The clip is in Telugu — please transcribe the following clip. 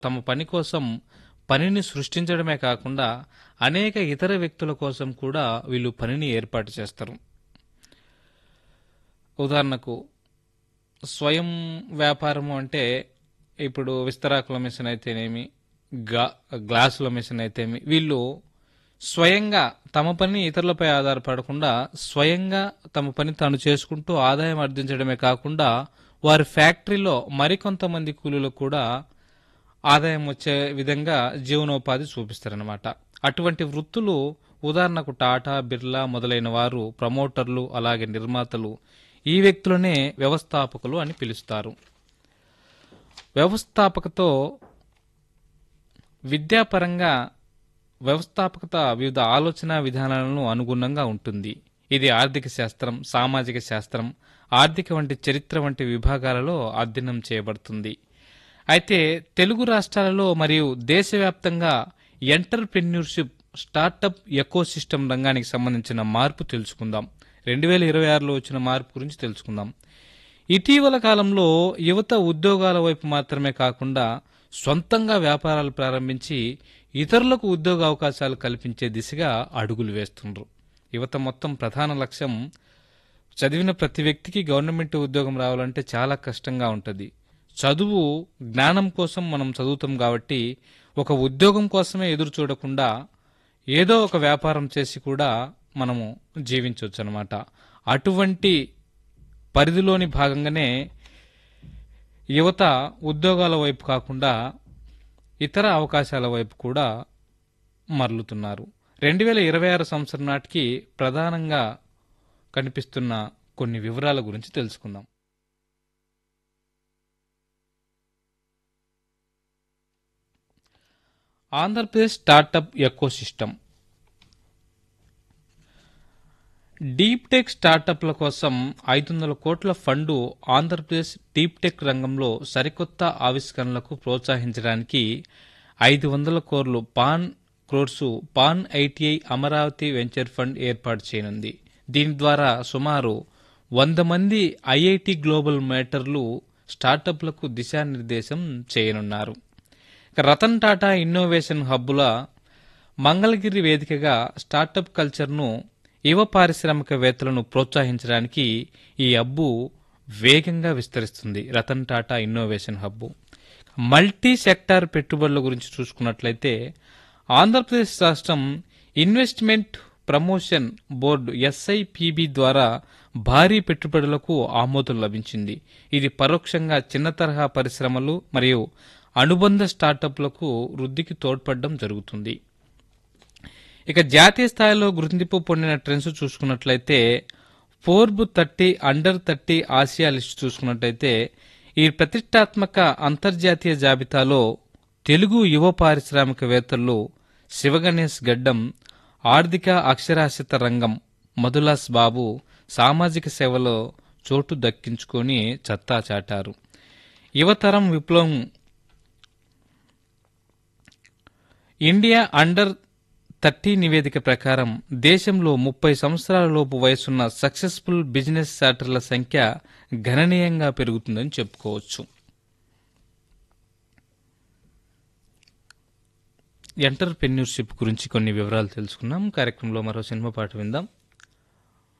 తమ పని కోసం పనిని సృష్టించడమే కాకుండా అనేక ఇతర వ్యక్తుల కోసం కూడా వీళ్ళు పనిని ఏర్పాటు చేస్తారు ఉదాహరణకు స్వయం వ్యాపారము అంటే ఇప్పుడు విస్తరాకుల మిషన్ అయితేనేమి గా గ్లాసుల మిషన్ అయితేమి వీళ్ళు స్వయంగా తమ పని ఇతరులపై ఆధారపడకుండా స్వయంగా తమ పని తాను చేసుకుంటూ ఆదాయం ఆర్జించడమే కాకుండా వారి ఫ్యాక్టరీలో మరికొంతమంది కూలీలకు కూడా ఆదాయం వచ్చే విధంగా జీవనోపాధి చూపిస్తారనమాట అటువంటి వృత్తులు ఉదాహరణకు టాటా బిర్లా మొదలైన వారు ప్రమోటర్లు అలాగే నిర్మాతలు ఈ వ్యక్తులనే వ్యవస్థాపకులు అని పిలుస్తారు వ్యవస్థాపకతో విద్యాపరంగా వ్యవస్థాపకత వివిధ ఆలోచన విధానాలను అనుగుణంగా ఉంటుంది ఇది ఆర్థిక శాస్త్రం సామాజిక శాస్త్రం ఆర్థిక వంటి చరిత్ర వంటి విభాగాలలో అధ్యయనం చేయబడుతుంది అయితే తెలుగు రాష్ట్రాలలో మరియు దేశవ్యాప్తంగా ఎంటర్ప్రెన్యూర్షిప్ స్టార్టప్ ఎకోసిస్టమ్ రంగానికి సంబంధించిన మార్పు తెలుసుకుందాం రెండు వేల ఇరవై ఆరులో వచ్చిన మార్పు గురించి తెలుసుకుందాం ఇటీవల కాలంలో యువత ఉద్యోగాల వైపు మాత్రమే కాకుండా సొంతంగా వ్యాపారాలు ప్రారంభించి ఇతరులకు ఉద్యోగ అవకాశాలు కల్పించే దిశగా అడుగులు వేస్తుండ్రు యువత మొత్తం ప్రధాన లక్ష్యం చదివిన ప్రతి వ్యక్తికి గవర్నమెంట్ ఉద్యోగం రావాలంటే చాలా కష్టంగా ఉంటుంది చదువు జ్ఞానం కోసం మనం చదువుతాం కాబట్టి ఒక ఉద్యోగం కోసమే ఎదురు చూడకుండా ఏదో ఒక వ్యాపారం చేసి కూడా మనము జీవించవచ్చు అనమాట అటువంటి పరిధిలోని భాగంగానే యువత ఉద్యోగాల వైపు కాకుండా ఇతర అవకాశాల వైపు కూడా మరలుతున్నారు రెండు వేల ఇరవై ఆరు సంవత్సరం నాటికి ప్రధానంగా కనిపిస్తున్న కొన్ని వివరాల గురించి తెలుసుకుందాం Andhra Pradesh startup ecosystem deep tech స్టార్టప్ల కోసం ఐదు వందల కోట్ల ఫండు ఆంధ్రప్రదేశ్ డీప్ టెక్ రంగంలో సరికొత్త ఆవిష్కరణలకు ప్రోత్సహించడానికి ఐదు వందల కోర్లు పాన్ క్రోర్సు pan ITI Amaravati venture fund ఏర్పాటు చేయనుంది దీని ద్వారా సుమారు వంద మంది ఐఐటి గ్లోబల్ మేటర్లు స్టార్టప్లకు దిశానిర్దేశం చేయనున్నారు ఇక రతన్ టాటా ఇన్నోవేషన్ హబ్బుల మంగళగిరి వేదికగా స్టార్టప్ కల్చర్ను యువ పారిశ్రామికవేత్తలను ప్రోత్సహించడానికి ఈ హబ్బు వేగంగా విస్తరిస్తుంది Ratan Tata innovation hub multi sector పెట్టుబడుల గురించి చూసుకున్నట్లయితే ఆంధ్రప్రదేశ్ రాష్ట్రం ఇన్వెస్ట్మెంట్ ప్రమోషన్ బోర్డు ఎస్ఐపిబి ద్వారా భారీ పెట్టుబడులకు ఆమోదం లభించింది ఇది పరోక్షంగా చిన్న తరహా పరిశ్రమలు మరియు అనుబంధ స్టార్టప్లకు వృద్ధికి తోడ్పడడం జరుగుతుంది ఇక జాతీయ స్థాయిలో గుర్తింపు పొందిన ట్రెండ్స్ చూసుకున్నట్లయితే Forbes thirty under thirty Asia list చూసుకున్నట్లయితే ఈ ప్రతిష్టాత్మక అంతర్జాతీయ జాబితాలో తెలుగు యువ పారిశ్రామికవేత్తలు శివగణేష్ గడ్డం ఆర్థిక అక్షరాస్యత రంగం మధులాస్ బాబు సామాజిక సేవలో చోటు దక్కించుకొని చత్తా చాటారు యువతరం విప్లవం ఇండియా అండర్ థర్టీ నివేదిక ప్రకారం దేశంలో ముప్పై సంవత్సరాల లోపు వయసున్న సక్సెస్ఫుల్ బిజినెస్ స్టార్టర్ల సంఖ్య గణనీయంగా పెరుగుతుందని చెప్పుకోవచ్చు ఎంటర్ప్రెన్యూర్షిప్ గురించి కొన్ని వివరాలు తెలుసుకున్నాం కార్యక్రమంలో మరో సినిమా పాట విందాం